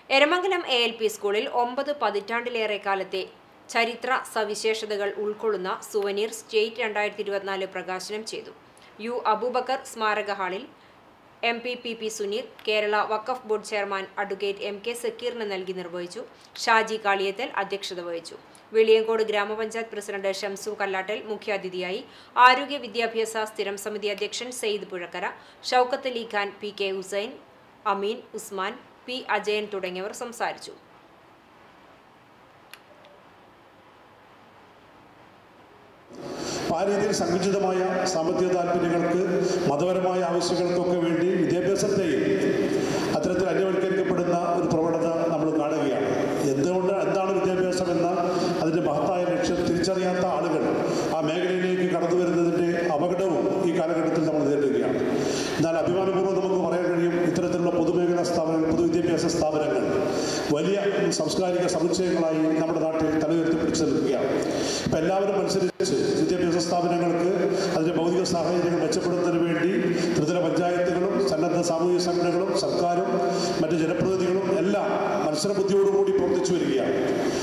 Eramangalam A L P സ്കൂളിൽ ഒമ്പത് പതിറ്റാണ്ടിലേറെ കാലത്തെ ചരിത്ര സവിശേഷതകൾ ഉൾക്കൊള്ളുന്ന സുവനീർ സ്റ്റേറ്റ് രണ്ടായിരത്തി ഇരുപത്തിനാല് പ്രകാശനം ചെയ്തു യു അബൂബക്കർ സ്മാരക ഹാളിൽ M P P P Suneer Kerala Waqf board chairman advocate M K സക്കീറിന് നൽകി നിർവഹിച്ചു ഷാജി കാളിയത്തൽ അധ്യക്ഷത വഹിച്ചു വെളിയങ്കോട് ഗ്രാമപഞ്ചായത്ത് പ്രസിഡന്റ് ഷംസു കല്ലാട്ടൽ മുഖ്യാതിഥിയായി ആരോഗ്യ വിദ്യാഭ്യാസ സ്ഥിരം സമിതി അധ്യക്ഷൻ Syed Puzhakkara Shoukath Ali Khan P K Hussain Ameen Usman P Ajayan തുടങ്ങിയവർ സംസാരിച്ചു ആ രീതിയിൽ സങ്കുചിതമായ സാമ്പത്തിക താല്പര്യങ്ങൾക്ക് മതപരമായ ആവശ്യങ്ങൾക്കൊക്കെ വേണ്ടി വിദ്യാഭ്യാസത്തെയും അത്തരത്തിൽ അന്യവൽക്കരിക്കപ്പെടുന്ന ഒരു പ്രവണത നമ്മൾ കാണുകയാണ് എന്തുകൊണ്ട് എന്താണ് വിദ്യാഭ്യാസം എന്ന അതിൻ്റെ മഹത്തായ ലക്ഷ്യം തിരിച്ചറിയാത്ത ആളുകൾ ആ മേഖലയിലേക്ക് കടന്നു വരുന്നതിൻ്റെ അപകടവും ഈ കാലഘട്ടത്തിൽ നമ്മൾ നേരിടുകയാണ് എന്നാൽ അഭിമാനപൂർവ്വം നമുക്ക് പറയാൻ കഴിയും ഇത്തരത്തിലുള്ള പൊതുമേഖലാ സ്ഥാപനങ്ങൾ പൊതുവിദ്യാഭ്യാസ സ്ഥാപനങ്ങൾ വലിയ സാംസ്കാരിക സമുച്ചയങ്ങളായി നമ്മുടെ നാട്ടിൽ തലയുയർത്തി പിടിച്ചു നിൽക്കുകയാണ് ഇപ്പം എല്ലാവരും മത്സരിച്ച് വിദ്യാഭ്യാസ സ്ഥാപനങ്ങൾക്ക് അതിൻ്റെ ഭൗതിക സാഹചര്യങ്ങൾ മെച്ചപ്പെടുന്നതിന് വേണ്ടി ത്രിതല പഞ്ചായത്തുകളും സന്നദ്ധ സാമൂഹിക സംഘടനകളും സർക്കാരും മറ്റ് ജനപ്രതിനിധികളും എല്ലാം മത്സരബുദ്ധിയോടുകൂടി പ്രവർത്തിച്ചു വരികയാണ്